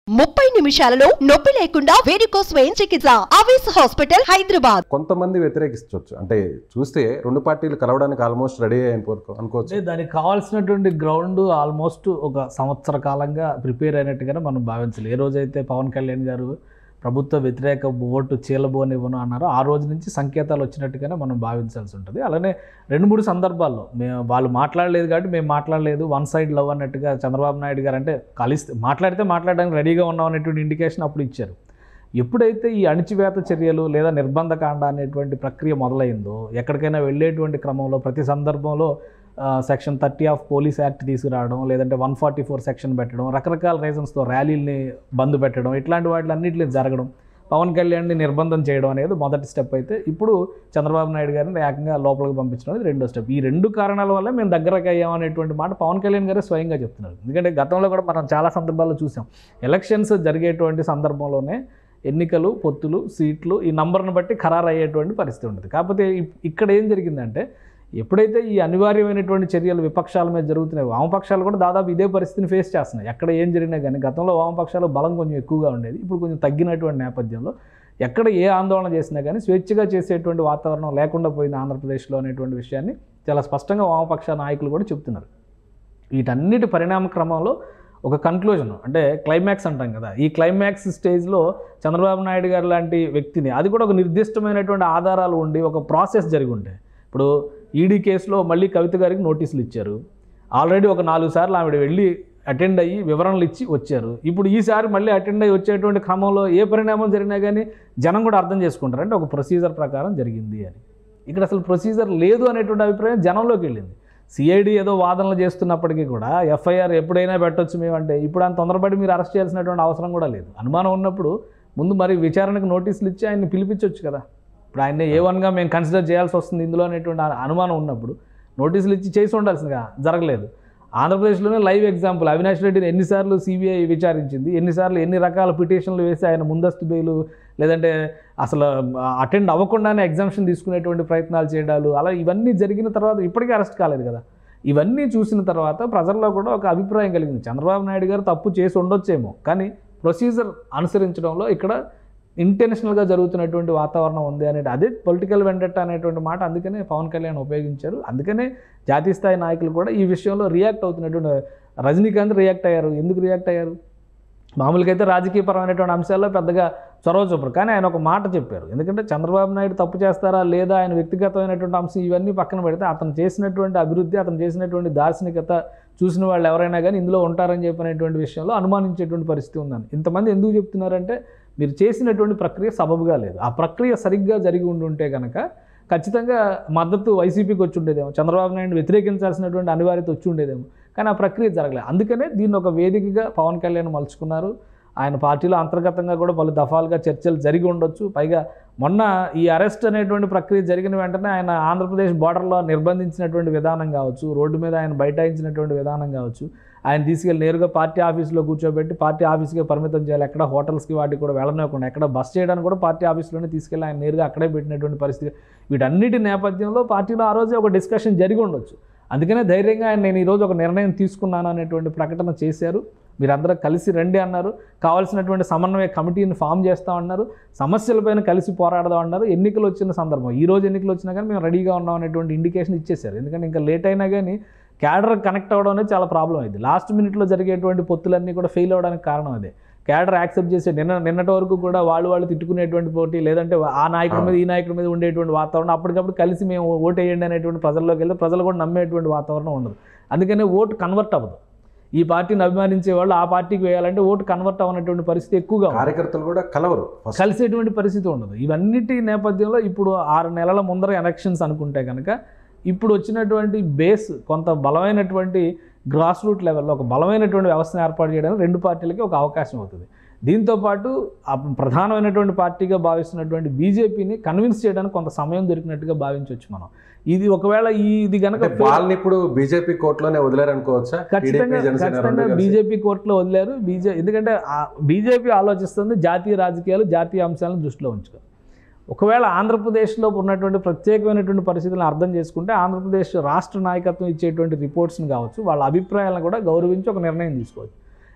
ముప్పై నిమిషాలలో నొప్పి లేకుండా వేడికోస్ స్వయం చికిత్స అవేస్ హాస్పిటల్ హైదరాబాద్ కొంతమంది వ్యతిరేకించవచ్చు అంటే చూస్తే రెండు పార్టీలు కలవడానికి ఆల్మోస్ట్ రెడీ అయ్యాయి అనుకో- అనుకోవచ్చు అంటే దానికి కావాల్సినటువంటి గ్రౌండ్ ఆల్మోస్ట్ ఒక సంవత్సర కాలంగా ప్రిపేర్ అయినట్టుగానే మనం భావించాలి ఏ రోజైతే పవన్ కళ్యాణ్ గారు ప్రభుత్వ వ్యతిరేక ఓటు చీలబోనివ్వను అన్నారో ఆ రోజు నుంచి సంకేతాలు వచ్చినట్టుగానే మనం భావించాల్సి ఉంటుంది అలానే రెండు మూడు సందర్భాల్లో మేము వాళ్ళు మాట్లాడలేదు కాబట్టి మేము మాట్లాడలేదు వన్ సైడ్ లవ్ అన్నట్టుగా చంద్రబాబు నాయుడు గారు అంటే కలిస్తే మాట్లాడితే మాట్లాడడానికి రెడీగా ఉన్నాం అనేటువంటి ఇండికేషన్ అప్పుడు ఇచ్చారు ఎప్పుడైతే ఈ అణిచివేత చర్యలు లేదా నిర్బంధ కాండ అనేటువంటి ప్రక్రియ మొదలైందో ఎక్కడికైనా వెళ్ళేటువంటి క్రమంలో ప్రతి సందర్భంలో section thirty of police act తీసుకురావడం లేదంటే వన్ ఫార్టీ ఫోర్ సెక్షన్ పెట్టడం రకరకాల రీజన్స్తో ర్యాలీల్ని బంద్ పెట్టడం ఇట్లాంటి వాటిలన్నింటినీ జరగడం పవన్ కళ్యాణ్ని నిర్బంధం చేయడం అనేది మొదటి స్టెప్ అయితే ఇప్పుడు చంద్రబాబు నాయుడు గారిని ఏకంగా లోపలికి పంపించడం అనేది రెండో స్టెప్ ఈ రెండు కారణాల వల్ల మేము దగ్గరకు అయ్యామనేటువంటి మాట పవన్ కళ్యాణ్ గారే స్వయంగా చెప్తున్నారు ఎందుకంటే గతంలో కూడా మనం చాలా సందర్భాల్లో చూసాం ఎలక్షన్స్ జరిగేటువంటి సందర్భంలోనే ఎన్నికలు పొత్తులు సీట్లు ఈ నంబర్ను బట్టి ఖరారు అయ్యేటువంటి పరిస్థితి ఉంటుంది కాకపోతే ఇప్- ఇక్కడ ఏం జరిగిందంటే ఎప్పుడైతే ఈ అనివార్యమైనటువంటి చర్యలు విపక్షాల మీద జరుగుతున్నాయి వామపక్షాలు కూడా దాదాపు ఇదే పరిస్థితిని ఫేస్ చేస్తున్నాయి ఎక్కడ ఏం జరిగినా కానీ గతంలో వామపక్షాలు బలం కొంచెం ఎక్కువగా ఉండేది ఇప్పుడు కొంచెం తగ్గినటువంటి నేపథ్యంలో ఎక్కడ ఏ ఆందోళన చేసినా కానీ స్వేచ్ఛగా చేసేటువంటి వాతావరణం లేకుండా పోయింది ఆంధ్రప్రదేశ్లో అనేటువంటి విషయాన్ని చాలా స్పష్టంగా వామపక్ష నాయకులు కూడా చెప్తున్నారు వీటన్నిటి పరిణామ క్రమంలో ఒక కన్క్లూజన్ అంటే క్లైమాక్స్ అంటాం కదా ఈ క్లైమాక్స్ స్టేజ్లో చంద్రబాబు నాయుడు గారు లాంటి వ్యక్తిని అది కూడా ఒక నిర్దిష్టమైనటువంటి ఆధారాలు ఉండి ఒక ప్రాసెస్ జరిగి ఉండే ఇప్పుడు ఈడీ కేసులో మళ్ళీ కవిత గారికి నోటీసులు ఇచ్చారు ఆల్రెడీ ఒక నాలుగు సార్లు ఆవిడ వెళ్ళి అటెండ్ అయ్యి వివరణలు ఇచ్చి వచ్చారు ఇప్పుడు ఈసారి మళ్ళీ అటెండ్ అయ్యి వచ్చేటువంటి క్రమంలో ఏ పరిణామం జరిగినా కానీ జనం కూడా అర్థం చేసుకుంటారు అంటే ఒక ప్రొసీజర్ ప్రకారం జరిగింది అని ఇక్కడ అసలు ప్రొసీజర్ లేదు అనేటువంటి అభిప్రాయం జనంలోకి వెళ్ళింది సిఐడి ఏదో వాదనలు చేస్తున్నప్పటికీ కూడా ఎఫ్ఐఆర్ ఎప్పుడైనా పెట్టొచ్చు మేమంటే ఇప్పుడు అంత తొందరపడి మీరు అరెస్ట్ చేయాల్సినటువంటి అవసరం కూడా లేదు అనుమానం ఉన్నప్పుడు ముందు మరి విచారణకు నోటీసులు ఇచ్చి ఆయన్ని పిలిపించవచ్చు కదా ఇప్పుడు ఆయన ఏ వన్గా మేము కన్సిడర్ చేయాల్సి వస్తుంది ఇందులో అనేటువంటి అను- అనుమానం ఉన్నప్పుడు నోటీసులు ఇచ్చి చేసి ఉండాల్సిందిగా జరగలేదు ఆంధ్రప్రదేశ్లోనే లైవ్ ఎగ్జాంపుల్ అవినాష్ రెడ్డిని ఎన్నిసార్లు సిబిఐ విచారించింది ఎన్నిసార్లు ఎన్ని రకాల పిటిషన్లు వేసి ఆయన ముందస్తు బెయిలు లేదంటే అసలు అటెండ్ అవ్వకుండానే ఎగ్జామ్షన్ తీసుకునేటువంటి ప్రయత్నాలు చేయడాలు అలా ఇవన్నీ జరిగిన తర్వాత ఇప్పటికీ అరెస్ట్ కాలేదు కదా ఇవన్నీ చూసిన తర్వాత ప్రజల్లో కూడా ఒక అభిప్రాయం కలిగింది చంద్రబాబు నాయుడు గారు తప్పు చేసి ఉండొచ్చేమో కానీ ప్రొసీజర్ అనుసరించడంలో ఇక్కడ ఇంటెన్షనల్గా జరుగుతున్నటువంటి వాతావరణం ఉంది అనేది అదే పొలిటికల్ వెండెట్ అనేటువంటి మాట అందుకనే పవన్ కళ్యాణ్ ఉపయోగించారు అందుకనే జాతీయ స్థాయి నాయకులు కూడా ఈ విషయంలో రియాక్ట్ అవుతున్నటువంటి రజనీకాంత్ రియాక్ట్ అయ్యారు ఎందుకు రియాక్ట్ అయ్యారు మామూలుగా అయితే రాజకీయపరమైనటువంటి అంశాల్లో పెద్దగా చొరవ చూపరు కానీ ఆయన ఒక మాట చెప్పారు ఎందుకంటే చంద్రబాబు నాయుడు తప్పు చేస్తారా లేదా ఆయన వ్యక్తిగతమైనటువంటి అంశం ఇవన్నీ పక్కన పెడితే అతను చేసినటువంటి అభివృద్ధి అతను చేసినటువంటి దార్శనికత చూసిన వాళ్ళు ఎవరైనా కానీ ఇందులో ఉంటారని చెప్పినటువంటి విషయంలో అనుమానించేటువంటి పరిస్థితి ఉందని ఇంతమంది ఎందుకు చెప్తున్నారంటే మీరు చేసినటువంటి ప్రక్రియ సబబుగా లేదు ఆ ప్రక్రియ సరిగ్గా జరిగి ఉండి ఉంటే కనుక ఖచ్చితంగా మద్దతు వైసీపీకి వచ్చి ఉండేదేమో చంద్రబాబు నాయుడు వ్యతిరేకించాల్సినటువంటి అనివార్యత వచ్చి ఉండేదేమో కానీ ఆ ప్రక్రియ జరగలేదు అందుకనే దీన్ని ఒక వేదికగా పవన్ కళ్యాణ్ మలుచుకున్నారు ఆయన పార్టీలో అంతర్గతంగా కూడా పలు దఫాలుగా చర్చలు జరిగి ఉండొచ్చు పైగా మొన్న ఈ అరెస్ట్ అనేటువంటి ప్రక్రియ జరిగిన వెంటనే ఆయన ఆంధ్రప్రదేశ్ బార్డర్లో నిర్బంధించినటువంటి విధానం కావచ్చు రోడ్డు మీద ఆయన బైఠాయించినటువంటి విధానం కావచ్చు ఆయన తీసుకెళ్ళి నేరుగా పార్టీ ఆఫీస్లో కూర్చోబెట్టి పార్టీ ఆఫీస్కే పరిమితం చేయాలి ఎక్కడ హోటల్స్కి వాటికి కూడా వెళ్ళనివ్వకుండా ఎక్కడ బస్ చేయడానికి కూడా పార్టీ ఆఫీస్లోనే తీసుకెళ్ళి ఆయన నేరుగా అక్కడే పెట్టినటువంటి పరిస్థితి వీటన్నిటి నేపథ్యంలో పార్టీలో ఆ రోజే ఒక డిస్కషన్ జరిగి ఉండొచ్చు అందుకనే ధైర్యంగా ఆయన నేను ఈరోజు ఒక నిర్ణయం తీసుకున్నాను అనేటువంటి ప్రకటన చేశారు మీరందరూ కలిసి రండి అన్నారు కావాల్సినటువంటి సమన్వయ కమిటీని ఫామ్ చేస్తామన్నారు సమస్యలపైన కలిసి పోరాడదాం అన్నారు ఎన్నికలు వచ్చిన సందర్భం ఈ రోజు ఎన్నికలు వచ్చినా కానీ మేము రెడీగా ఉన్నాం అనేటువంటి ఇండికేషన్ ఇచ్చేశారు ఎందుకంటే ఇంకా లేట్ అయినా కానీ క్యాడర్ కనెక్ట్ అవ్వడం అనేది చాలా ప్రాబ్లం అయింది లాస్ట్ మినిట్లో జరిగేటువంటి పొత్తులన్నీ కూడా ఫెయిల్ అవ్వడానికి కారణం అదే క్యాడర్ యాక్సెప్ట్ చేసే నిన్న నిన్నటి వరకు కూడా వాళ్ళు వాళ్ళు తిట్టుకునేటువంటి పోటీ లేదంటే ఆ నాయకుడి మీద ఈ నాయకుడి మీద ఉండేటువంటి వాతావరణం అప్పటికప్పుడు కలిసి మేము ఓటు వేయండి అనేటువంటి ప్రజల్లోకి వెళ్తే ప్రజలు కూడా నమ్మేటువంటి వాతావరణం ఉండదు అందుకనే ఓటు కన్వర్ట్ అవ్వదు ఈ పార్టీని అభిమానించే వాళ్ళు ఆ పార్టీకి వేయాలంటే ఓటు కన్వర్ట్ అవ్వనటువంటి పరిస్థితి ఎక్కువగా ఉంది. కార్యకర్తలు కూడా కలవరు ఫస్ట్ కలిసేటువంటి పరిస్థితి ఉండదు ఇవన్నిటి నేపథ్యంలో ఇప్పుడు ఆరు నెలల ముందర ఎలక్షన్స్ అనుకుంటే కనుక ఇప్పుడు వచ్చినటువంటి బేస్ కొంత బలమైనటువంటి గ్రాస్ రూట్ లెవెల్లో ఒక బలమైనటువంటి వ్యవస్థను ఏర్పాటు చేయడానికి రెండు పార్టీలకి ఒక అవకాశం అవుతుంది దీంతోపాటు ఆ ప్రధానమైనటువంటి పార్టీగా భావిస్తున్నటువంటి బీజేపీని కన్విన్స్ చేయడానికి కొంత సమయం దొరికినట్టుగా భావించవచ్చు మనం ఇది ఒకవేళ ఈ ఇది కనుక అంటే వాళ్ళని ఇప్పుడు బీజేపీ కోర్టులోనే వదిలేరనుకోవచ్చా ఖచ్చితంగా టీడీపీ జనసేన ఖచ్చితంగా రెండు కలిసి. బీజేపీ కోర్టులో వదిలేరు బీజే ఎందుకంటే బీజేపీ ఆలోచిస్తుంది జాతీయ రాజకీయాలు జాతీయ అంశాలను దృష్టిలో ఉంచుకో ఒకవేళ ఆంధ్రప్రదేశ్లో ఉన్నటువంటి ప్రత్యేకమైనటువంటి పరిస్థితులను అర్థం చేసుకుంటే ఆంధ్రప్రదేశ్ రాష్ట్ర నాయకత్వం ఇచ్చేటువంటి రిపోర్ట్స్ని కావచ్చు వాళ్ళ అభిప్రాయాలను కూడా గౌరవించి ఒక నిర్ణయం తీసుకోవచ్చు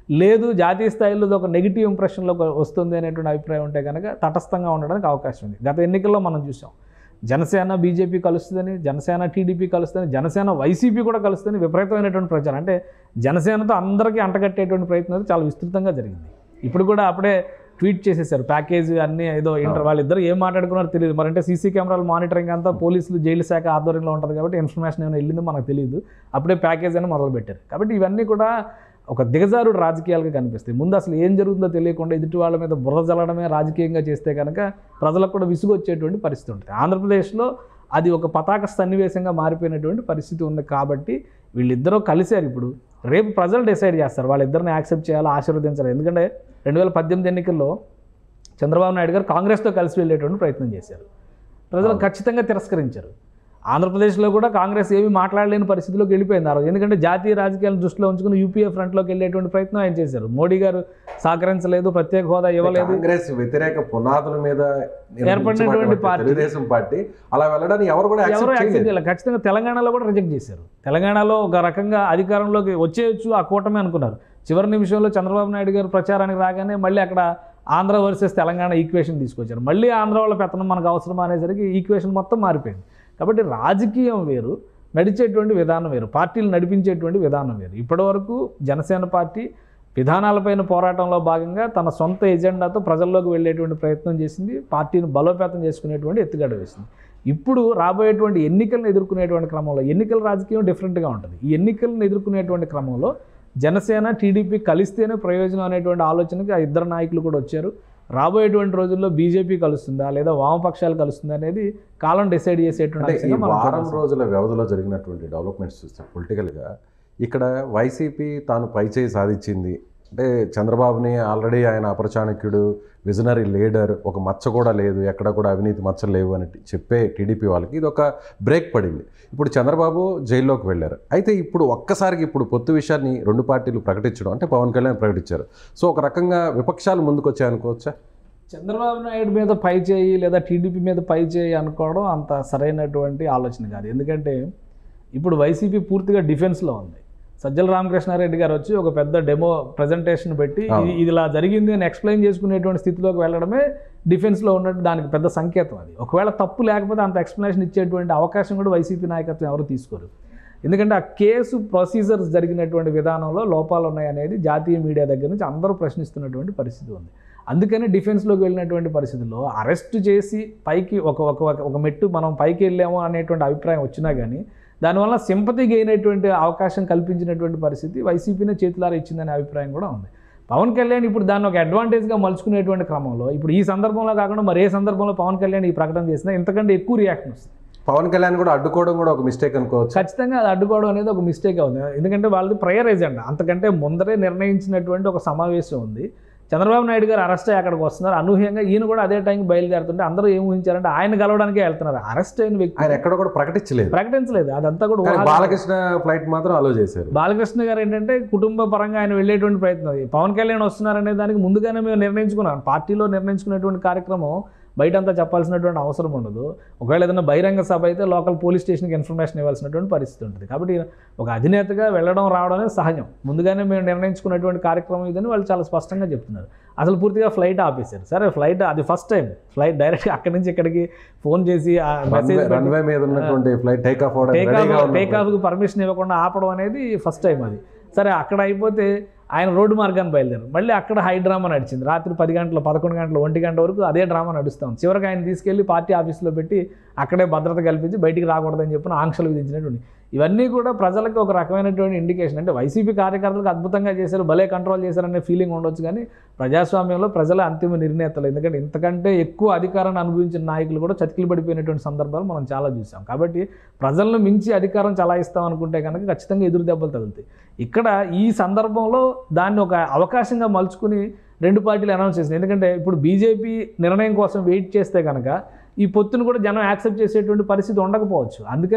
లేదు జాతీయ స్థాయిలో ఇది ఒక నెగిటివ్ ఇంప్రెషన్లో వస్తుంది అనేటువంటి అభిప్రాయం ఉంటే కనుక తటస్థంగా ఉండడానికి అవకాశం ఉంది గత ఎన్నికల్లో మనం చూసాం జనసేన బీజేపీ కలుస్తుందని జనసేన టీడీపీ కలుస్తుందని జనసేన వైసీపీ కూడా కలుస్తుందని విపరీతమైనటువంటి ప్రచారం అంటే జనసేనతో అందరికీ అంటగట్టేటువంటి ప్రయత్నం అయితే చాలా విస్తృతంగా జరిగింది ఇప్పుడు కూడా అప్పుడే ట్వీట్ చేసేసారు ప్యాకేజ్ అన్నీ ఏదో ఇంటర్ వాళ్ళిద్దరు ఏం మాట్లాడుకున్నారో తెలియదు మరి అంటే సీసీ కెమెరాల మానిటరింగ్ అంతా పోలీసులు జైలు శాఖ ఆధ్వర్యంలో ఉంటుంది కాబట్టి ఇన్ఫర్మేషన్ ఏమైనా వెళ్ళిందో మనకు తెలియదు అప్పుడే ప్యాకేజ్ అని మొదలు పెట్టారు కాబట్టి ఇవన్నీ కూడా ఒక దిగజారుడు రాజకీయాలుగా కనిపిస్తాయి ముందు అసలు ఏం జరుగుతుందో తెలియకుండా ఎదుటి వాళ్ళ మీద బుర్ర జల్లడమే రాజకీయంగా చేస్తే కనుక ప్రజలకు కూడా విసుగు వచ్చేటువంటి పరిస్థితి ఉంటుంది ఆంధ్రప్రదేశ్లో అది ఒక పతాక సన్నివేశంగా మారిపోయినటువంటి పరిస్థితి ఉంది కాబట్టి వీళ్ళిద్దరూ కలిశారు ఇప్పుడు రేపు ప్రజలు డిసైడ్ చేస్తారు వాళ్ళిద్దరిని యాక్సెప్ట్ చేయాలో ఆశీర్వదించాలి ఎందుకంటే రెండు వేల పద్దెనిమిది ఎన్నికల్లో చంద్రబాబు నాయుడు గారు కాంగ్రెస్తో కలిసి వెళ్ళేటువంటి ప్రయత్నం చేశారు ప్రజలు ఖచ్చితంగా తిరస్కరించారు ఆంధ్రప్రదేశ్లో కూడా కాంగ్రెస్ ఏమీ మాట్లాడలేని పరిస్థితిలోకి వెళ్ళిపోయింది ఆ రోజు ఎందుకంటే జాతీయ రాజకీయాలను దృష్టిలో ఉంచుకుని యూపీఏ ఫ్రంట్లోకి వెళ్ళేటువంటి ప్రయత్నం ఆయన చేశారు మోడీ గారు సహకరించలేదు ప్రత్యేక హోదా ఇవ్వలేదు కాంగ్రెస్ వ్యతిరేక పునాదుల మీద ఏర్పడినటువంటి నిర్మించబడినటువంటి పార్టీ. తెలుగుదేశం పార్టీ అలా వెళ్ళడానికి ఎవరు కూడా ఎవరు యాక్సెప్ట్ యాక్సెప్ట్ చేయలేదు చేయాలి ఖచ్చితంగా తెలంగాణలో కూడా రిజెక్ట్ చేశారు తెలంగాణలో ఒక రకంగా అధికారంలోకి వచ్చేయచ్చు ఆ కూటమి అనుకున్నారు చివరి నిమిషంలో చంద్రబాబు నాయుడు గారు ప్రచారానికి రాగానే మళ్ళీ అక్కడ ఆంధ్ర వర్సెస్ తెలంగాణ ఈక్వేషన్ తీసుకొచ్చారు మళ్ళీ ఆంధ్ర వాళ్ళ పెత్తనం మనకు అవసరం అనేసరికి ఈక్వేషన్ మొత్తం మారిపోయింది కాబట్టి రాజకీయం వేరు నడిచేటువంటి విధానం వేరు పార్టీలు నడిపించేటువంటి విధానం వేరు ఇప్పటివరకు జనసేన పార్టీ విధానాలపైన పోరాటంలో భాగంగా తన సొంత ఎజెండాతో ప్రజల్లోకి వెళ్ళేటువంటి ప్రయత్నం చేసింది పార్టీని బలోపేతం చేసుకునేటువంటి ఎత్తుగడ వేసింది ఇప్పుడు రాబోయేటువంటి ఎన్నికలను ఎదుర్కొనేటువంటి క్రమంలో ఎన్నికల రాజకీయం డిఫరెంట్గా ఉంటుంది ఈ ఎన్నికలను ఎదుర్కొనేటువంటి క్రమంలో జనసేన టీడీపీ కలిస్తేనే ప్రయోజనం అనేటువంటి ఆలోచనకి ఆ ఇద్దరు నాయకులు కూడా వచ్చారు రాబోయేటువంటి రోజుల్లో బీజేపీ కలుస్తుందా లేదా వామపక్షాలు కలుస్తుందా అనేది కాలం డిసైడ్ చేసేటువంటి అంటే ఈ అంశంగా మనం వారం చూడాల్సి రోజుల వ్యవధిలో జరిగినటువంటి డెవలప్మెంట్స్ చూస్తే పొలిటికల్గా ఇక్కడ వైసీపీ తాను పైచేయి సాధించింది అంటే చంద్రబాబుని ఆల్రెడీ ఆయన అపరచాణక్యుడు విజనరీ లీడర్ ఒక మచ్చ కూడా లేదు ఎక్కడ కూడా అవినీతి మచ్చలు లేవు అని చెప్పే టీడీపీ వాళ్ళకి ఇది ఒక బ్రేక్ పడింది ఇప్పుడు చంద్రబాబు జైల్లోకి వెళ్ళారు అయితే ఇప్పుడు ఒక్కసారికి ఇప్పుడు పొత్తు విషయాన్ని రెండు పార్టీలు ప్రకటించడం అంటే పవన్ కళ్యాణ్ ప్రకటించారు సో ఒక రకంగా విపక్షాలు ముందుకొచ్చాయనుకోవచ్చా చంద్రబాబు నాయుడు మీద పై చేయి లేదా టీడీపీ మీద పై చేయి అనుకోవడం అంత సరైనటువంటి ఆలోచన కాదు ఎందుకంటే ఇప్పుడు వైసీపీ పూర్తిగా డిఫెన్స్లో ఉంది సజ్జల రామకృష్ణారెడ్డి గారు వచ్చి ఒక పెద్ద డెమో ప్రజెంటేషన్ పెట్టి ఇది ఇది ఇలా జరిగింది అని ఎక్స్ప్లెయిన్ చేసుకునేటువంటి స్థితిలోకి వెళ్ళడమే డిఫెన్స్లో ఉన్నట్టు దానికి పెద్ద సంకేతం అది ఒకవేళ తప్పు లేకపోతే అంత ఎక్స్ప్లెనేషన్ ఇచ్చేటువంటి అవకాశం కూడా వైసీపీ నాయకత్వం ఎవరు తీసుకోరు ఎందుకంటే ఆ కేసు ప్రొసీజర్స్ జరిగినటువంటి విధానంలో లోపాలు ఉన్నాయనేది జాతీయ మీడియా దగ్గర నుంచి అందరూ ప్రశ్నిస్తున్నటువంటి పరిస్థితి ఉంది అందుకని డిఫెన్స్లోకి వెళ్ళినటువంటి పరిస్థితుల్లో అరెస్ట్ చేసి పైకి ఒక ఒక ఒక- ఒక మెట్టు మనం పైకి వెళ్ళాము అనేటువంటి అభిప్రాయం వచ్చినా కానీ దానివల్ల సింపతి గెయినటువంటి అవకాశం కల్పించినటువంటి పరిస్థితి వైసీపీనే చేతులారా ఇచ్చిందనే అభిప్రాయం కూడా ఉంది పవన్ కళ్యాణ్ ఇప్పుడు దాన్ని ఒక అడ్వాంటేజ్గా మలుచుకునేటువంటి క్రమంలో ఇప్పుడు ఈ సందర్భంలో కాకుండా మరి ఏ సందర్భంలో పవన్ కళ్యాణ్ ఈ ప్రకటన చేసినా ఇంతకంటే ఎక్కువ రియాక్షన్ వస్తుంది పవన్ కళ్యాణ్ కూడా అడ్డుకోవడం కూడా ఒక మిస్టేక్ అనుకోవచ్చు ఖచ్చితంగా అది అడ్డుకోవడం అనేది ఒక మిస్టేక్ అవుతుంది ఎందుకంటే వాళ్ళది ప్రయర్ ఎజెండా అంతకంటే ముందరే నిర్ణయించినటువంటి ఒక సమావేశం ఉంది చంద్రబాబు నాయుడు గారు అరెస్ట్ అయ్యి అక్కడికి వస్తున్నారు అనూహ్యంగా ఈయన కూడా అదే టైంకి బయలుదేరుతుంటే అందరూ ఏం ఊహించారంటే ఆయన కలవడానికే వెళ్తున్నారు అరెస్ట్ అయిన వ్యక్తి ఆయన ఎక్కడ కూడా ప్రకటించలేదు ప్రకటించలేదు అదంతా కూడా కానీ ఊహాగానం. బాలకృష్ణ ఫ్లైట్ మాత్రం అలో చేశారు బాలకృష్ణ గారు ఏంటంటే కుటుంబ పరంగా ఆయన వెళ్ళేటువంటి ప్రయత్నం అది. పవన్ కళ్యాణ్ వస్తున్నారనే దానికి ముందుగానే మేము నిర్ణయించుకున్నాం పార్టీలో నిర్ణయించుకునేటువంటి కార్యక్రమం బయటంతా చెప్పాల్సినటువంటి అవసరం ఉండదు ఒకవేళ ఏదైనా బహిరంగ సభ అయితే లోకల్ పోలీస్ స్టేషన్కి ఇన్ఫర్మేషన్ ఇవ్వాల్సినటువంటి పరిస్థితి ఉంటుంది కాబట్టి ఒక అధినేతగా వెళ్ళడం రావడం అనేది సహజం ముందుగానే మేము నిర్ణయించుకున్నటువంటి కార్యక్రమం ఇదని వాళ్ళు చాలా స్పష్టంగా చెప్తున్నారు అసలు పూర్తిగా ఫ్లైట్ ఆపేశారు సరే ఫ్లైట్ అది ఫస్ట్ టైం ఫ్లైట్ డైరెక్ట్గా అక్కడి నుంచి ఇక్కడికి ఫోన్ చేసి ఆ మెసేజ్ పెట్టి- రన్వే మీద ఉన్నటువంటి ఫ్లైట్ టేక్ ఆఫ్ అవడానికి టేక్ రెడీగా ఆఫ్ ఉన్నప్పుడు. టేక్ ఆఫ్కి పర్మిషన్ ఇవ్వకుండా ఆపడం అనేది ఫస్ట్ టైం అది సరే అక్కడ అయిపోతే ఆయన రోడ్డు మార్గాన్ని బయలుదేరారు మళ్ళీ అక్కడ హై డ్రామా నడిచింది రాత్రి పది గంటలు పదకొండు గంటలు ఒంటి గంట వరకు అదే డ్రామా నడుస్తాం చివరికి ఆయన తీసుకెళ్లి పార్టీ ఆఫీస్లో పెట్టి అక్కడే భద్రత కల్పించి బయటికి రాకూడదని చెప్పిన ఆంక్షలు విధించినటువంటి ఇవన్నీ కూడా ప్రజలకు ఒక రకమైనటువంటి ఇండికేషన్ అంటే వైసీపీ కార్యకర్తలకు అద్భుతంగా చేశారు భలే కంట్రోల్ చేశారనే ఫీలింగ్ ఉండొచ్చు కానీ ప్రజాస్వామ్యంలో ప్రజల అంతిమ నిర్ణేతలు ఎందుకంటే ఇంతకంటే ఎక్కువ అధికారాన్ని అనుభవించిన నాయకులు కూడా చతికిలు పడిపోయినటువంటి సందర్భాలు మనం చాలా చూసాం కాబట్టి ప్రజలను మించి అధికారం చలాయిస్తాం అనుకుంటే కనుక ఖచ్చితంగా ఎదురు దెబ్బలు తగులుతాయి ఇక్కడ ఈ సందర్భంలో దాన్ని ఒక అవకాశంగా మలుచుకుని రెండు పార్టీలు అనౌన్స్ చేసింది ఎందుకంటే ఇప్పుడు బీజేపీ నిర్ణయం కోసం వెయిట్ చేస్తే కనుక ఈ పొత్తును కూడా జనం యాక్సెప్ట్ చేసేటువంటి పరిస్థితి ఉండకపోవచ్చు అందుకనే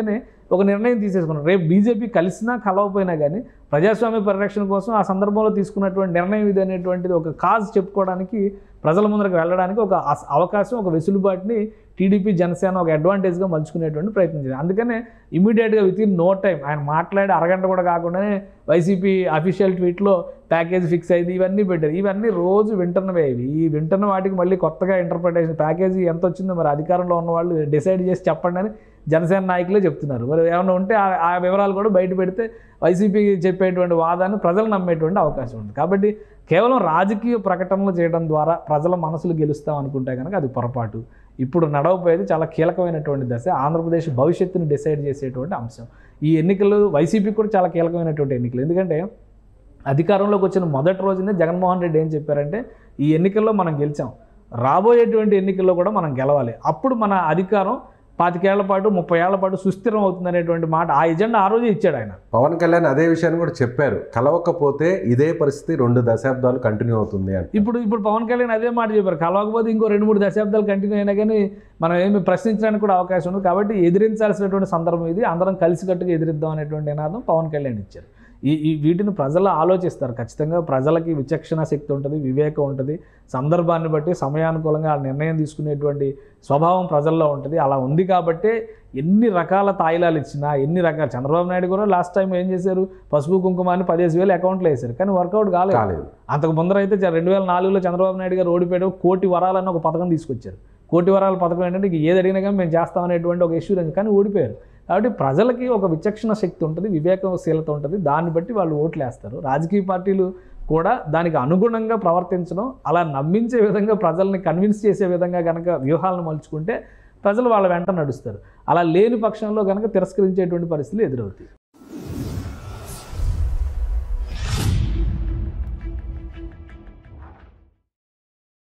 ఒక నిర్ణయం తీసేసుకున్నారు రేపు బీజేపీ కలిసినా కలవపోయినా కానీ ప్రజాస్వామ్య పరిరక్షణ కోసం ఆ సందర్భంలో తీసుకున్నటువంటి నిర్ణయం ఇది అనేటువంటిది ఒక కాజ్ చెప్పుకోవడానికి ప్రజల ముందరకు వెళ్ళడానికి ఒక అస్- అవకాశం ఒక వెసులుబాటుని టీడీపీ జనసేన ఒక అడ్వాంటేజ్గా మలుచుకునేటువంటి ప్రయత్నం చేయాలి అందుకనే ఇమీడియట్గా విత్ ఇన్ నో టైం ఆయన మాట్లాడి అరగంట కూడా కాకుండానే వైసీపీ అఫీషియల్ ట్వీట్లో ప్యాకేజ్ ఫిక్స్ అయింది ఇవన్నీ పెట్టారు ఇవన్నీ రోజు వింటున్నవే ఇవి ఈ వింటున్న వాటికి మళ్ళీ కొత్తగా ఇంటర్ప్రిటేషన్ ప్యాకేజీ ఎంత వచ్చిందో మరి అధికారంలో ఉన్న వాళ్ళు డిసైడ్ చేసి చెప్పండి అని జనసేన నాయకులే చెప్తున్నారు మరి ఏమైనా ఉంటే ఆ- ఆ వివరాలు కూడా బయట పెడితే వైసీపీ చెప్పేటువంటి వాదాన్ని ప్రజలు నమ్మేటువంటి అవకాశం ఉంది కాబట్టి కేవలం రాజకీయ ప్రకటనలు చేయడం ద్వారా ప్రజల మనసులు గెలుస్తాం అనుకుంటే కనుక అది పొరపాటు ఇప్పుడు నడవపోయేది చాలా కీలకమైనటువంటి దశ ఆంధ్రప్రదేశ్ భవిష్యత్తుని డిసైడ్ చేసేటువంటి అంశం ఈ ఎన్నికలు వైసీపీకి కూడా చాలా కీలకమైనటువంటి ఎన్నికలు ఎందుకంటే అధికారంలోకి వచ్చిన మొదటి రోజునే జగన్మోహన్ రెడ్డి ఏం చెప్పారంటే ఈ ఎన్నికల్లో మనం గెలిచాం రాబోయేటువంటి ఎన్నికల్లో కూడా మనం గెలవాలి అప్పుడు మన అధికారం పాతికేళ్ల పాటు ముప్పై ఏళ్ల పాటు సుస్థిరం అవుతుంది అనేటువంటి మాట ఆ ఎజెండా ఆ రోజే ఇచ్చాడు ఆయన పవన్ కళ్యాణ్ అదే విషయాన్ని కూడా చెప్పారు కలవకపోతే ఇదే పరిస్థితి రెండు దశాబ్దాలు కంటిన్యూ అవుతుంది అని ఇప్పుడు ఇప్పుడు పవన్ కళ్యాణ్ అదే మాట చెప్పారు కలవకపోతే ఇంకో రెండు మూడు దశాబ్దాలు కంటిన్యూ అయినా కానీ మనం ఏమి ప్రశ్నించడానికి కూడా అవకాశం ఉంది కాబట్టి ఎదిరించాల్సినటువంటి సందర్భం ఇది అందరం కలిసికట్టుగా ఎదిరిద్దాం అనేటువంటి నినాదం పవన్ కళ్యాణ్ ఇచ్చారు ఈ ఈ వీటిని ప్రజలు ఆలోచిస్తారు ఖచ్చితంగా ప్రజలకి విచక్షణ శక్తి ఉంటుంది వివేకం ఉంటుంది సందర్భాన్ని బట్టి సమయానుకూలంగా ఆ నిర్ణయం తీసుకునేటువంటి స్వభావం ప్రజల్లో ఉంటుంది అలా ఉంది కాబట్టే ఎన్ని రకాల తాయిలాలు ఇచ్చినా ఎన్ని రకాల చంద్రబాబు నాయుడు కూడా లాస్ట్ టైం ఏం చేశారు పసుపు కుంకుమ అని పదిహేను వేలు అకౌంట్లో వేశారు కానీ వర్కౌట్ కాలేదు కాలేదు అంతకు ముందర అయితే రెండు వేల నాలుగులో చంద్రబాబు నాయుడు గారు ఓడిపోయాడు కోటి వరాలని ఒక పథకం తీసుకొచ్చారు కోటి వరాల పథకం ఏంటంటే ఇంక ఏది అడిగినా కానీ మేము చేస్తామనేటువంటి ఒక ఇష్యూ కానీ ఓడిపోయారు కాబట్టి ప్రజలకి ఒక విచక్షణ శక్తి ఉంటుంది వివేకశీలత ఉంటుంది దాన్ని బట్టి వాళ్ళు ఓట్లు వేస్తారు రాజకీయ పార్టీలు కూడా దానికి అనుగుణంగా ప్రవర్తించడం అలా నమ్మించే విధంగా ప్రజల్ని కన్విన్స్ చేసే విధంగా కనుక వ్యూహాలను మలుచుకుంటే ప్రజలు వాళ్ళ వెంట నడుస్తారు అలా లేని పక్షంలో కనుక తిరస్కరించేటువంటి పరిస్థితులు ఎదురవుతాయి